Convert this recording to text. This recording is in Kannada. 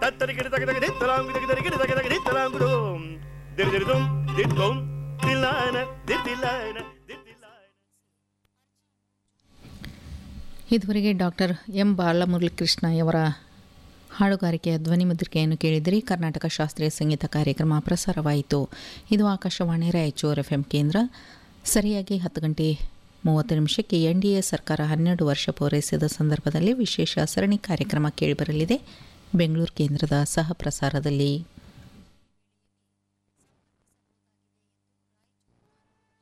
ತತ್ತರಿಗಿಡ ತಗದಗ ದಿತ್ತಲಾಂಗು ತಗದರಿಗಿಡ ತಗದಗ ದಿತ್ತಲಾಂಗುಡು ದಿರಿದಿರಿದುಂ ದಿತ್ತೋಂ ದಿಲ್ಲಾನ ದಿತ್ತಿಲ್ಲಾನ ದಿತ್ತಿಲ್ಲಾನ ಇದುವರೆಗೆ ಡಾಕ್ಟರ್ ಎಂ ಬಾಲಮುರಳಿಕೃಷ್ಣ ಅವರ ಹಾಡುಗಾರಿಕೆಯ ಧ್ವನಿ ಮುದ್ರಿಕೆಯನ್ನು ಕೇಳಿದಿರಿ ಕರ್ನಾಟಕ ಶಾಸ್ತ್ರೀಯ ಸಂಗೀತ ಕಾರ್ಯಕ್ರಮ ಪ್ರಸಾರವಾಯಿತು ಇದು ಆಕಾಶವಾಣಿ ರಾಯಚೂರು ಎಫ್ ಎಂ ಕೇಂದ್ರ ಸರಿಯಾಗಿ ಹತ್ತು ಗಂಟೆ ಮೂವತ್ತು ನಿಮಿಷಕ್ಕೆ ಎನ್ ಡಿ ಎ ಸರ್ಕಾರ ಹನ್ನೆರಡು ವರ್ಷ ಪೂರೈಸಿದ ಸಂದರ್ಭದಲ್ಲಿ ವಿಶೇಷ ಸರಣಿ ಕಾರ್ಯಕ್ರಮ ಕೇಳಿಬರಲಿದೆ ಬೆಂಗಳೂರು ಕೇಂದ್ರದ ಸಹ ಪ್ರಸಾರದಲ್ಲಿ